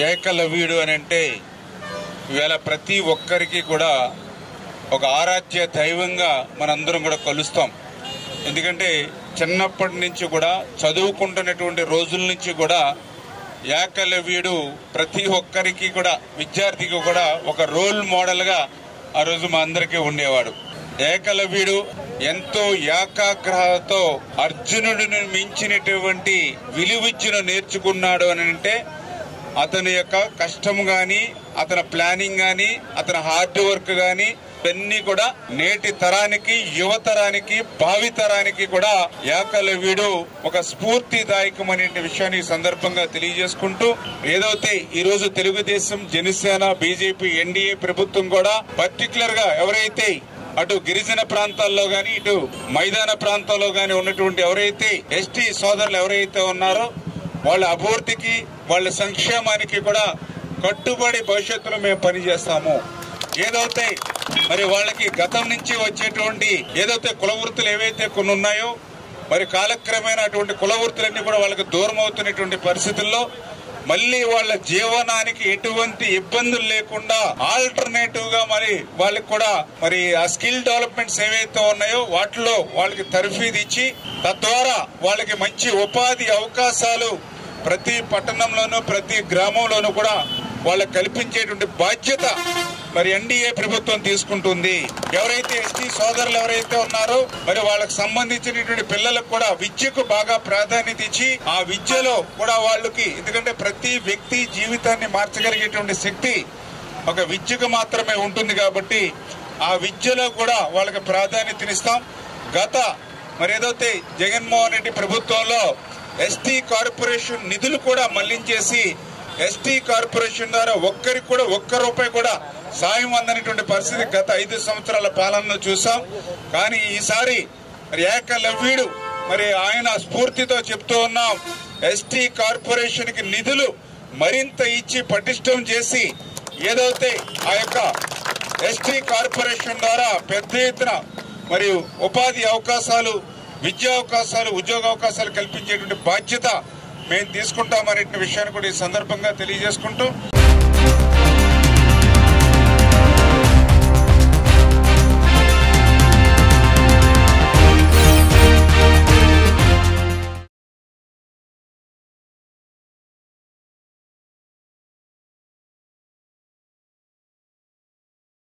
ఏకలవ్యుడు అని అంటే ఇవాళ ప్రతి ఒక్కరికి కూడా ఒక ఆరాధ్య దైవంగా మనందరం కూడా కలుస్తాం ఎందుకంటే చిన్నప్పటి నుంచి కూడా చదువుకుంటున్నటువంటి రోజుల నుంచి కూడా ఏకలవ్యుడు ప్రతి ఒక్కరికి కూడా విద్యార్థికి కూడా ఒక రోల్ మోడల్గా ఆ రోజు మా అందరికీ ఉండేవాడు ఏకలవ్యుడు ఎంతో ఏకాగ్రహతో అర్జునుడిని మించినటువంటి విలువిద్యను నేర్చుకున్నాడు అని అంటే అతని యొక్క కష్టం గాని అతని ప్లానింగ్ గాని అతని హార్డ్ వర్క్ గాని ఇవన్నీ కూడా నేటి తరానికి యువతరానికి భావి తరానికి కూడా ఏకలవ్యుడు ఒక స్ఫూర్తిదాయకమైన విషయాన్ని ఈ సందర్భంగా తెలియజేసుకుంటూ ఏదైతే ఈ రోజు తెలుగుదేశం జనసేన బీజేపీ ఎన్డీఏ ప్రభుత్వం కూడా పర్టికులర్ గా ఎవరైతే అటు గిరిజన ప్రాంతాల్లో గాని ఇటు మైదాన ప్రాంతాల్లో గాని ఉన్నటువంటి ఎవరైతే ఎస్టీ సోదరులు ఎవరైతే ఉన్నారో వాళ్ళ అభివృద్ధికి వాళ్ళ సంక్షేమానికి కూడా కట్టుబడి భవిష్యత్తులో మేము పనిచేస్తాము ఏదైతే మరి వాళ్ళకి గతం నుంచి వచ్చేటువంటి ఏదైతే కుల వృత్తులు ఏవైతే కొన్ని ఉన్నాయో మరి కాలక్రమేణా అటువంటి కుల వృత్తులన్నీ కూడా వాళ్ళకి దూరం అవుతున్నటువంటి పరిస్థితుల్లో మళ్ళీ వాళ్ళ జీవనానికి ఎటువంటి ఇబ్బందులు లేకుండా ఆల్టర్నేటివ్ గా మరి వాళ్ళకి కూడా మరి ఆ స్కిల్ డెవలప్మెంట్స్ ఏవైతే ఉన్నాయో వాటిలో వాళ్ళకి తర్ఫీదు ఇచ్చి తద్వారా వాళ్ళకి మంచి ఉపాధి అవకాశాలు ప్రతి పట్టణంలోనూ ప్రతి గ్రామంలోనూ కూడా వాళ్ళకి కల్పించేటువంటి బాధ్యత మరి ఎన్డీఏ ప్రభుత్వం తీసుకుంటుంది ఎవరైతే ఎస్టీ సోదరులు ఎవరైతే ఉన్నారో మరి వాళ్ళకి సంబంధించినటువంటి పిల్లలకు కూడా విద్యకు బాగా ప్రాధాన్యత ఇచ్చి ఆ విద్యలో కూడా వాళ్ళకి ఎందుకంటే ప్రతి వ్యక్తి జీవితాన్ని మార్చగలిగేటువంటి శక్తి ఒక విద్యకు మాత్రమే ఉంటుంది కాబట్టి ఆ విద్యలో కూడా వాళ్ళకి ప్రాధాన్యతనిస్తాం గత మరి ఏదైతే జగన్మోహన్ రెడ్డి ప్రభుత్వంలో ఎస్టీ కార్పొరేషన్ నిధులు కూడా మళ్లించేసి ఎస్టీ కార్పొరేషన్ ద్వారా ఒక్కరికి కూడా ఒక్క రూపాయి కూడా సాయం అందనటువంటి పరిస్థితి గత ఐదు సంవత్సరాల పాలనలో చూసాం కానీ ఈసారి మరి ఏకలవ్యుడు మరి ఆయన స్ఫూర్తితో చెప్తూ ఉన్నాం ఎస్టీ కార్పొరేషన్ కి నిధులు మరింత ఇచ్చి పటిష్టం చేసి ఏదైతే ఆ యొక్క ఎస్టీ కార్పొరేషన్ ద్వారా పెద్ద ఎత్తున మరియు ఉపాధి అవకాశాలు విద్యా అవకాశాలు ఉద్యోగ అవకాశాలు కల్పించేటువంటి బాధ్యత మేము తీసుకుంటామనే విషయాన్ని కూడా ఈ సందర్భంగా తెలియజేసుకుంటూ